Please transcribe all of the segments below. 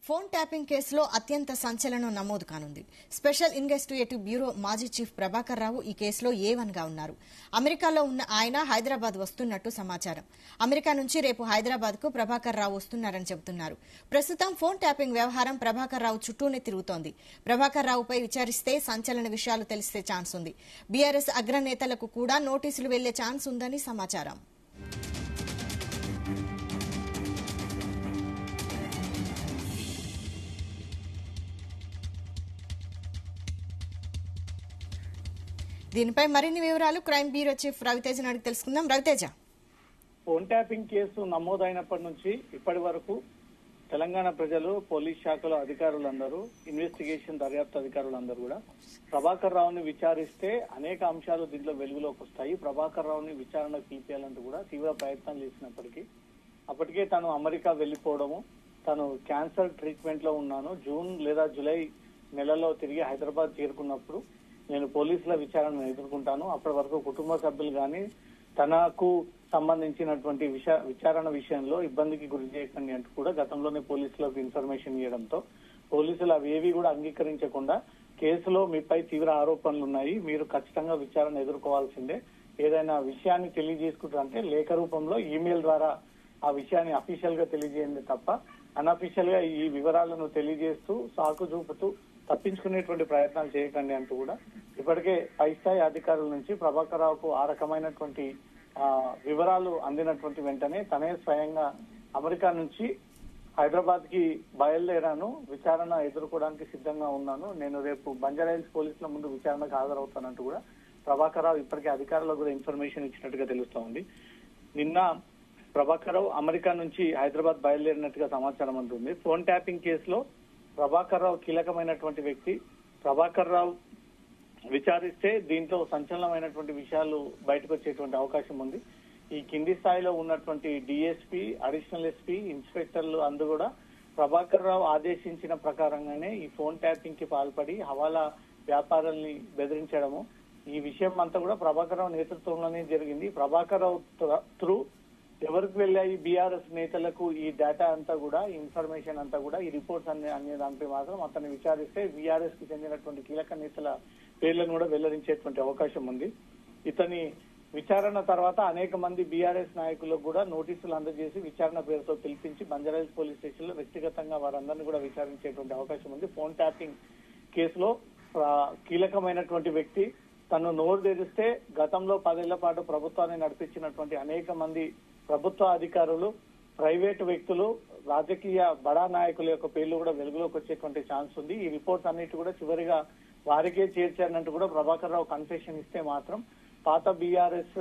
phone tapping కేసులో అత్యంత సంచలనం నమోదు కానుంది స్పెషల్ ఇన్వెస్టిగేటివ్ బ్యూరో మాజీ చీఫ్ ప్రభాకర్ రావు ఈ కేసులో ఏ వన్ గా ఉన్నారు అమెరికాలో ఉన్న ఆయన హైదరాబాద్ వస్తున్నట్టు సమాచారం అమెరికా నుంచి రేపు హైదరాబాద్ కు ప్రభాకర్ రావు వస్తున్నారని చెబుతున్నారు ప్రస్తుతం ఫోన్ ట్యాపింగ్ వ్యవహారం ప్రభాకర్ రావు చుట్టూనే తిరుగుతోంది ప్రభాకర్ రావుపై విచారిస్తే సంచలన విషయాలు తెలిసే ఛాన్స్ ఉంది బీఆర్ఎస్ అగ్రనేతలకు కూడా నోటీసులు వెళ్లే ఛాన్స్ ఉందని సమాచారం దీనిపై మరిన్ని వివరాలు క్రైమ్ బ్యూరో చీఫ్ రవితేజ అడిగి తెలుసుకుందాం రవితేజ ఫోన్ ట్యాపింగ్ కేసు నమోదైనప్పటి నుంచి ఇప్పటి వరకు తెలంగాణ ప్రజలు పోలీస్ శాఖలో అధికారులందరూ ఇన్వెస్టిగేషన్ దర్యాప్తు అధికారులందరూ కూడా ప్రభాకర్ రావుని విచారిస్తే అనేక అంశాలు దీంట్లో వెలుగులోకి వస్తాయి ప్రభాకర్ రావుని విచారణకు పిలిపేయాలంటూ కూడా తీవ్ర ప్రయత్నాలు చేసినప్పటికీ అప్పటికే తను అమెరికా వెళ్లిపోవడము తను క్యాన్సర్ ట్రీట్మెంట్ లో ఉన్నాను జూన్ లేదా జూలై నెలలో తిరిగి హైదరాబాద్ చేరుకున్నప్పుడు నేను పోలీసుల విచారణను ఎదుర్కొంటాను అప్పటి వరకు కుటుంబ సభ్యులు కానీ తనకు సంబంధించినటువంటి విష విచారణ విషయంలో ఇబ్బందికి గురి చేయకండి అంటూ కూడా గతంలోనే పోలీసులకు ఇన్ఫర్మేషన్ ఇవ్వడంతో పోలీసులు అవి ఏవి కూడా అంగీకరించకుండా కేసులో మీపై తీవ్ర ఆరోపణలు ఉన్నాయి మీరు ఖచ్చితంగా విచారణ ఎదుర్కోవాల్సిందే ఏదైనా విషయాన్ని తెలియజేసుకుంటారంటే లేఖ రూపంలో ఈమెయిల్ ద్వారా ఆ విషయాన్ని అఫీషియల్ గా తెలియజేయండి తప్ప అన్అఫీషియల్ గా ఈ వివరాలను తెలియజేస్తూ సాకు చూపుతూ తప్పించుకునేటువంటి ప్రయత్నాలు చేయకండి అంటూ కూడా ఇప్పటికే పై స్థాయి అధికారుల నుంచి ప్రభాకర్ రావుకు ఆ రకమైనటువంటి ఆ, వివరాలు అందినటువంటి వెంటనే తనే స్వయంగా అమెరికా నుంచి హైదరాబాద్ కి బయలుదేరాను విచారణ ఎదుర్కోవడానికి సిద్ధంగా ఉన్నాను నేను రేపు బంజారాహిల్స్ పోలీసుల ముందు విచారణకు హాజరవుతానంటూ కూడా ప్రభాకర్ రావు ఇప్పటికే అధికారులకు కూడా ఇన్ఫర్మేషన్ ఇచ్చినట్టుగా తెలుస్తోంది నిన్న ప్రభాకర్ రావు అమెరికా నుంచి హైదరాబాద్ బయలుదేరినట్టుగా సమాచారం ఉంటుంది ఫోన్ ట్యాపింగ్ కేసులో ప్రభాకర్ రావు కీలకమైనటువంటి వ్యక్తి ప్రభాకర్ రావు విచారిస్తే దీంట్లో సంచలనమైనటువంటి విషయాలు బయటకు వచ్చేటువంటి అవకాశం ఉంది ఈ కింది స్థాయిలో ఉన్నటువంటి డిఎస్పీ అడిషనల్ ఎస్పీ ఇన్స్పెక్టర్లు అందు కూడా ప్రభాకర్ రావు ఆదేశించిన ప్రకారంగానే ఈ ఫోన్ ట్యాపింగ్ కి పాల్పడి హవాలా వ్యాపారాల్ని బెదిరించడము ఈ విషయం అంతా కూడా ప్రభాకర్ రావు నేతృత్వంలోనే జరిగింది ప్రభాకర్ రావు త్రూ ఎవరికి వెళ్ళాయి బీఆర్ఎస్ నేతలకు ఈ డేటా అంతా కూడా ఈ ఇన్ఫర్మేషన్ అంతా కూడా ఈ రిపోర్ట్స్ అనే అనే దానిపై మాత్రం అతన్ని విచారిస్తే బీఆర్ఎస్ కి చెందినటువంటి కీలక నేతల పేర్లను కూడా వెల్లడించేటువంటి అవకాశం ఉంది ఇతని విచారణ తర్వాత అనేక మంది బీఆర్ఎస్ నాయకులకు కూడా నోటీసులు అందజేసి విచారణ పేరుతో పిలిపించి బంజారాహిల్స్ పోలీస్ స్టేషన్ లో వ్యక్తిగతంగా వారందరినీ కూడా విచారించేటువంటి అవకాశం ఉంది ఫోన్ ట్యాపింగ్ కేసులో ఆ, కీలకమైనటువంటి వ్యక్తి తను నోరు తెరిస్తే గతంలో పదేళ్ల పాటు ప్రభుత్వాన్ని నడిపించినటువంటి అనేక మంది ప్రభుత్వ అధికారులు ప్రైవేటు వ్యక్తులు రాజకీయ బడా నాయకుల యొక్క పేర్లు కూడా వెలుగులోకి వచ్చేటువంటి ఛాన్స్ ఉంది ఈ రిపోర్ట్స్ అన్నిటి కూడా చివరిగా వారికే చేర్చారంటూ కూడా ప్రభాకర్ రావు కన్ఫెషన్ ఇస్తే మాత్రం పాత బీఆర్ఎస్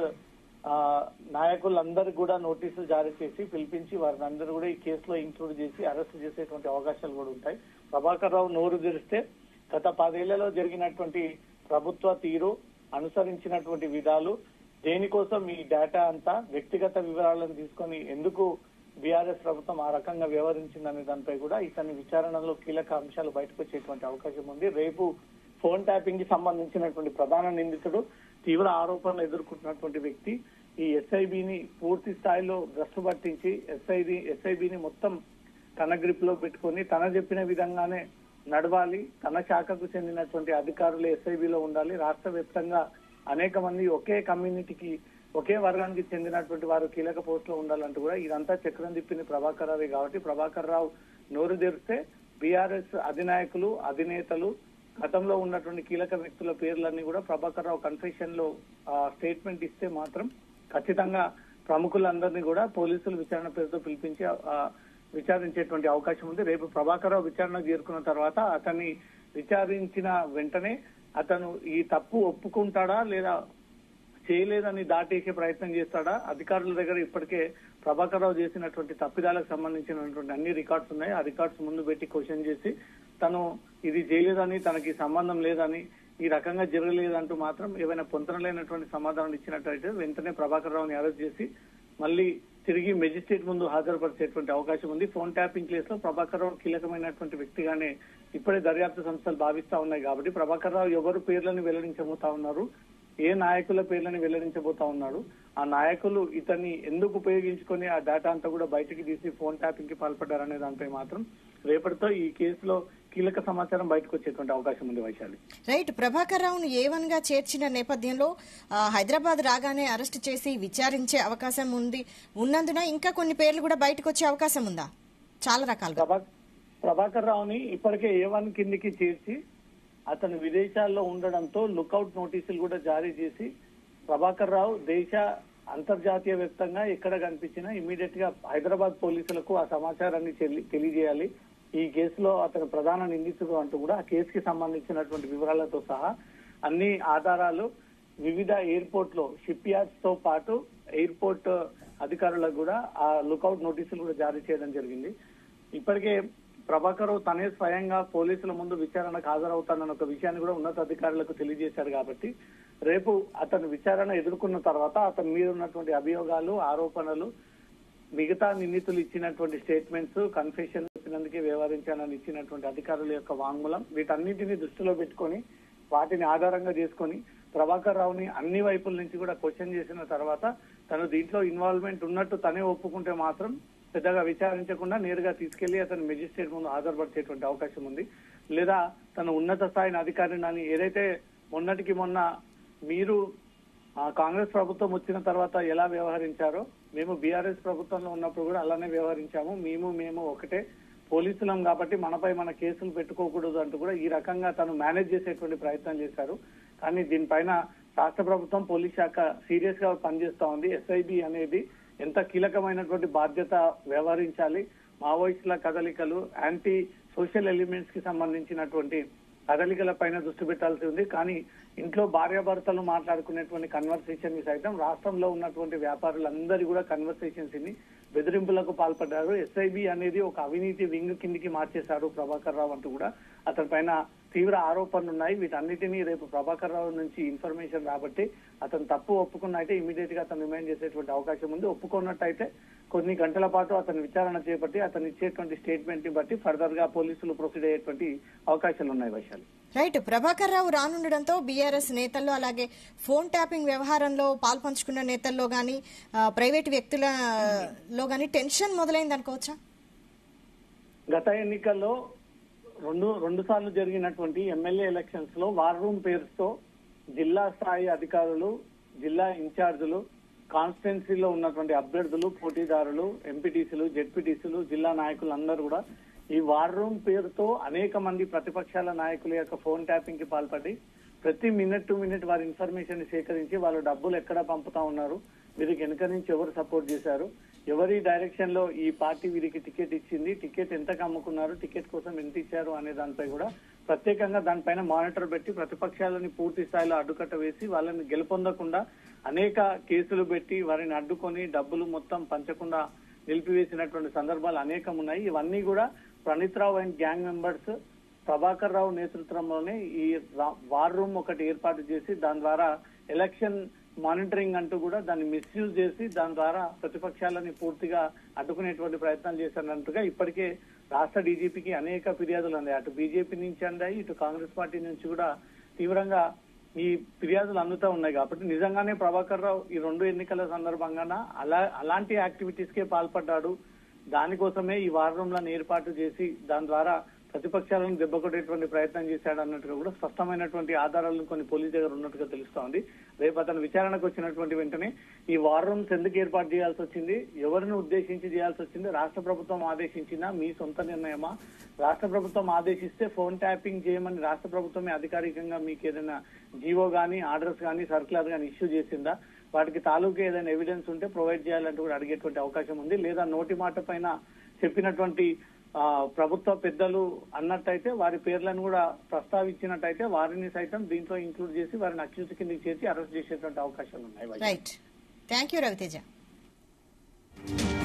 నాయకులందరికీ కూడా నోటీసులు జారీ చేసి పిలిపించి వారిని అందరూ కూడా ఈ కేసులో ఇంక్లూడ్ చేసి అరెస్ట్ చేసేటువంటి అవకాశాలు కూడా ఉంటాయి ప్రభాకర్ రావు నోరు తెరిస్తే గత పదేళ్లలో జరిగినటువంటి ప్రభుత్వ తీరు అనుసరించినటువంటి విధాలు దేనికోసం ఈ డేటా అంతా వ్యక్తిగత వివరాలను తీసుకొని ఎందుకు బీఆర్ఎస్ ప్రభుత్వం ఆ రకంగా వ్యవహరించిందనే దానిపై కూడా ఇతని విచారణలో కీలక అంశాలు బయటకు వచ్చేటువంటి అవకాశం ఉంది రేపు ఫోన్ ట్యాపింగ్ కి సంబంధించినటువంటి ప్రధాన నిందితుడు తీవ్ర ఆరోపణలు ఎదుర్కొంటున్నటువంటి వ్యక్తి ఈ ఎస్ఐబిని పూర్తి స్థాయిలో గస్తు పట్టించి ఎస్ఐబి ఎస్ఐబిని మొత్తం తన గ్రిప్ లో పెట్టుకొని తన చెప్పిన విధంగానే నడవాలి తన శాఖకు చెందినటువంటి అధికారులు ఎస్ఐబిలో ఉండాలి రాష్ట్ర వ్యాప్తంగా అనేక మంది ఒకే కమ్యూనిటీకి ఒకే వర్గానికి చెందినటువంటి వారు కీలక పోస్టులో ఉండాలంటూ కూడా ఇదంతా చక్రం తిప్పింది ప్రభాకర్ రావే కాబట్టి ప్రభాకర్ రావు నోరు తెరిస్తే బీఆర్ఎస్ అధినాయకులు అధినేతలు గతంలో ఉన్నటువంటి కీలక వ్యక్తుల పేర్లన్నీ కూడా ప్రభాకర్ రావు కన్ఫెషన్ లో స్టేట్మెంట్ ఇస్తే మాత్రం ఖచ్చితంగా ప్రముఖులందరినీ కూడా పోలీసులు విచారణ పేరుతో పిలిపించి ఆ, విచారించేటువంటి అవకాశం ఉంది రేపు ప్రభాకర్ రావు విచారణకు చేరుకున్న తర్వాత అతన్ని విచారించిన వెంటనే అతను ఈ తప్పు ఒప్పుకుంటాడా లేదా చేయలేదని దాటేసే ప్రయత్నం చేస్తాడా అధికారుల దగ్గర ఇప్పటికే ప్రభాకర్ రావు చేసినటువంటి తప్పిదాలకు సంబంధించినటువంటి అన్ని రికార్డ్స్ ఉన్నాయి ఆ రికార్డ్స్ ముందు పెట్టి క్వశ్చన్ చేసి తను ఇది చేయలేదని తనకి సంబంధం లేదని ఈ రకంగా జరగలేదంటూ మాత్రం ఏవైనా పొంతన లేనటువంటి సమాధానం ఇచ్చినట్టయితే వెంటనే ప్రభాకర్ రావుని అరెస్ట్ చేసి మళ్ళీ తిరిగి మెజిస్ట్రేట్ ముందు హాజరుపరిచేటువంటి అవకాశం ఉంది ఫోన్ ట్యాపింగ్ కేసులో లో ప్రభాకర్ రావు కీలకమైనటువంటి వ్యక్తిగానే ఇప్పుడే దర్యాప్తు సంస్థలు భావిస్తా ఉన్నాయి కాబట్టి ప్రభాకర్ రావు ఎవరు పేర్లను వెల్లడించబోతా ఉన్నారు ఏ నాయకుల పేర్లని వెల్లడించబోతా ఉన్నాడు ఆ నాయకులు ఇతన్ని ఎందుకు ఉపయోగించుకొని ఆ డేటా అంతా కూడా బయటికి తీసి ఫోన్ ట్యాపింగ్ కి పాల్పడ్డారనే దానిపై మాత్రం రేపటితో ఈ కేసులో కీలక సమాచారం బయటకు వచ్చేటువంటి అవకాశం ఉంది వైశాలి రైట్ ప్రభాకర్ రావును ఏ వన్ గా చేర్చిన నేపథ్యంలో ఆ, హైదరాబాద్ రాగానే అరెస్ట్ చేసి విచారించే అవకాశం ఉంది ఉన్నందున ఇంకా కొన్ని పేర్లు కూడా బయటకు వచ్చే అవకాశం ఉందా చాలా రకాలుగా ప్రభా ప్రభాకర్ రావుని ఇప్పటికే ఏ వన్ కిందికి చేర్చి అతను విదేశాల్లో ఉండడంతో లుకౌట్ నోటీసులు కూడా జారీ చేసి ప్రభాకర్ రావు దేశ అంతర్జాతీయ వ్యాప్తంగా ఎక్కడ కనిపించినా ఇమీడియట్ గా హైదరాబాద్ పోలీసులకు ఆ సమాచారాన్ని చెల్లి- తెలియజేయాలి ఈ కేసులో అతను ప్రధాన నిందితుడు అంటూ కూడా ఆ కేసుకి సంబంధించినటువంటి వివరాలతో సహా అన్ని ఆధారాలు వివిధ ఎయిర్పోర్ట్ లో షిప్ యార్డ్స్ తో పాటు ఎయిర్పోర్ట్ అధికారులకు కూడా ఆ లుకౌట్ నోటీసులు కూడా జారీ చేయడం జరిగింది ఇప్పటికే ప్రభాకర్ తనే స్వయంగా పోలీసుల ముందు విచారణకు హాజరవుతానన్న ఒక విషయాన్ని కూడా ఉన్నతాధికారులకు తెలియజేశాడు కాబట్టి రేపు అతను విచారణ ఎదుర్కొన్న తర్వాత అతని మీద ఉన్నటువంటి అభియోగాలు ఆరోపణలు మిగతా నిందితులు ఇచ్చినటువంటి స్టేట్మెంట్స్ కన్ఫెషన్ చెప్పినందుకే వ్యవహరించానని ఇచ్చినటువంటి అధికారుల యొక్క వాంగ్మూలం వీటన్నిటిని దృష్టిలో పెట్టుకొని వాటిని ఆధారంగా చేసుకొని ప్రభాకర్ రావుని అన్ని వైపుల నుంచి కూడా క్వశ్చన్ చేసిన తర్వాత తను దీంట్లో ఇన్వాల్వ్మెంట్ ఉన్నట్టు తనే ఒప్పుకుంటే మాత్రం పెద్దగా విచారించకుండా నేరుగా తీసుకెళ్లి అతను మెజిస్ట్రేట్ ముందు హాజరుపరిచేటువంటి అవకాశం ఉంది లేదా తన ఉన్నత స్థాయిని అధికారిని ఏదైతే మొన్నటికి మొన్న మీరు ఆ కాంగ్రెస్ ప్రభుత్వం వచ్చిన తర్వాత ఎలా వ్యవహరించారో మేము బీఆర్ఎస్ ప్రభుత్వంలో ఉన్నప్పుడు కూడా అలానే వ్యవహరించాము మేము మేము ఒకటే పోలీసులం కాబట్టి మనపై మన కేసులు పెట్టుకోకూడదు అంటూ కూడా ఈ రకంగా తను మేనేజ్ చేసేటువంటి ప్రయత్నం చేశారు కానీ దీనిపైన రాష్ట్ర ప్రభుత్వం పోలీస్ శాఖ సీరియస్ గా పనిచేస్తా ఉంది ఎస్ఐబి అనేది ఎంత కీలకమైనటువంటి బాధ్యత వ్యవహరించాలి మావోయిస్టుల కదలికలు యాంటీ సోషల్ ఎలిమెంట్స్ కి సంబంధించినటువంటి కదలికల పైన దృష్టి పెట్టాల్సి ఉంది కానీ ఇంట్లో భార్యాభర్తలు మాట్లాడుకునేటువంటి కన్వర్సేషన్ ని సైతం రాష్ట్రంలో ఉన్నటువంటి వ్యాపారులందరూ కూడా కన్వర్సేషన్స్ ని బెదిరింపులకు పాల్పడ్డారు ఎస్ఐబి అనేది ఒక అవినీతి వింగ్ కిందికి మార్చేశారు ప్రభాకర్ రావు అంటూ కూడా అతని పైన తీవ్ర ఆరోపణలు ఉన్నాయి వీటన్నిటినీ రేపు ప్రభాకర్ రావు నుంచి ఇన్ఫర్మేషన్ రాబట్టి అతను తప్పు ఒప్పుకున్నైతే ఇమీడియట్ గా అతను రిమైండ్ చేసేటువంటి అవకాశం ఉంది ఒప్పుకున్నట్టయితే కొన్ని గంటల పాటు అతను విచారణ చేపట్టి అతను ఇచ్చేటువంటి స్టేట్మెంట్ ని బట్టి ఫర్దర్ గా పోలీసులు ప్రొసీడ్ అయ్యేటువంటి అవకాశాలు ఉన్నాయి వైశాలి రైట్ ప్రభాకర్ రావు రానుండడంతో బీఆర్ఎస్ నేతల్లో అలాగే ఫోన్ ట్యాపింగ్ వ్యవహారంలో పాల్పంచుకున్న నేతల్లో గాని ఆ, ప్రైవేట్ వ్యక్తులలో గాని టెన్షన్ మొదలైంది అనుకోవచ్చా గత ఎన్నికల్లో రెండు రెండు సార్లు జరిగినటువంటి ఎమ్మెల్యే ఎలక్షన్స్ లో వార్ రూమ్ పేరుతో జిల్లా స్థాయి అధికారులు జిల్లా ఇన్ఛార్జీలు కాన్స్టిట్యున్సీలో ఉన్నటువంటి అభ్యర్థులు పోటీదారులు ఎంపీటీసీలు జెడ్పీటీసీలు జిల్లా నాయకులు అందరూ కూడా ఈ వార్ రూమ్ పేరుతో అనేక మంది ప్రతిపక్షాల నాయకుల యొక్క ఫోన్ ట్యాపింగ్ కి పాల్పడి ప్రతి మినిట్ టు మినిట్ వారి ఇన్ఫర్మేషన్ సేకరించి వాళ్ళు డబ్బులు ఎక్కడ పంపుతా ఉన్నారు వీరికి వెనుక నుంచి ఎవరు సపోర్ట్ చేశారు ఎవరి డైరెక్షన్ లో ఈ పార్టీ వీరికి టికెట్ ఇచ్చింది టికెట్ ఎంతకు అమ్ముకున్నారు టికెట్ కోసం ఎంత ఇచ్చారు అనే దానిపై కూడా ప్రత్యేకంగా దానిపైన మానిటర్ పెట్టి ప్రతిపక్షాలని పూర్తి స్థాయిలో అడ్డుకట్ట వేసి వాళ్ళని గెలుపొందకుండా అనేక కేసులు పెట్టి వారిని అడ్డుకొని డబ్బులు మొత్తం పంచకుండా నిలిపివేసినటువంటి సందర్భాలు అనేకం ఉన్నాయి ఇవన్నీ కూడా Praneeth Rao and gang members Prabhakar Rao నేతృత్వంలోనే ఈ రా- వార్ రూమ్ ఒకటి ఏర్పాటు చేసి దాని ద్వారా ఎలక్షన్ మానిటరింగ్ అంటూ కూడా దాన్ని మిస్యూజ్ చేసి దాని ద్వారా ప్రతిపక్షాలని పూర్తిగా అడ్డుకునేటువంటి ప్రయత్నాలు చేశారంటుగా ఇప్పటికే రాష్ట్ర డీజీపీకి అనేక ఫిర్యాదులు అందాయి అటు బీజేపీ నుంచి అందాయి ఇటు కాంగ్రెస్ పార్టీ నుంచి కూడా తీవ్రంగా ఈ ఫిర్యాదులు అందుతూ ఉన్నాయి కాబట్టి నిజంగానే ప్రభాకర్ రావు ఈ రెండు ఎన్నికల సందర్భంగాన అలా అలాంటి యాక్టివిటీస్ కే పాల్పడ్డాడు దానికోసమే ఈ వార్ రూమ్లను ఏర్పాటు చేసి దాని ద్వారా ప్రతిపక్షాలను దెబ్బకొట్టేటువంటి ప్రయత్నం చేశాడు అన్నట్టుగా కూడా స్పష్టమైనటువంటి ఆధారాలను కొన్ని పోలీస్ దగ్గర ఉన్నట్టుగా తెలుస్తోంది రేపు అతను విచారణకు వచ్చినటువంటి వెంటనే ఈ వార్ రూమ్స్ ఎందుకు ఏర్పాటు చేయాల్సి వచ్చింది ఎవరిని ఉద్దేశించి చేయాల్సి వచ్చింది రాష్ట్ర ప్రభుత్వం ఆదేశించిందా మీ సొంత నిర్ణయమా రాష్ట్ర ప్రభుత్వం ఆదేశిస్తే ఫోన్ ట్యాపింగ్ చేయమని రాష్ట్ర ప్రభుత్వమే అధికారికంగా మీకు ఏదైనా జీవో గానీ ఆర్డర్స్ గానీ సర్క్యులర్ గానీ ఇష్యూ చేసిందా వాటికి తాలూకు ఏదైనా ఎవిడెన్స్ ఉంటే ప్రొవైడ్ చేయాలంటూ కూడా అడిగేటువంటి అవకాశం ఉంది లేదా నోటి మాట పైన చెప్పినటువంటి ఆ, ప్రభుత్వ పెద్దలు అన్నట్టయితే వారి పేర్లను కూడా ప్రస్తావించినట్టయితే వారిని సైతం దీంట్లో ఇంక్లూడ్ చేసి వారిని అక్యూజ్ కిందకి చేసి అరెస్ట్ చేసేటువంటి అవకాశాలు ఉన్నాయి రైట్ థ్యాంక్ యూ రవితేజ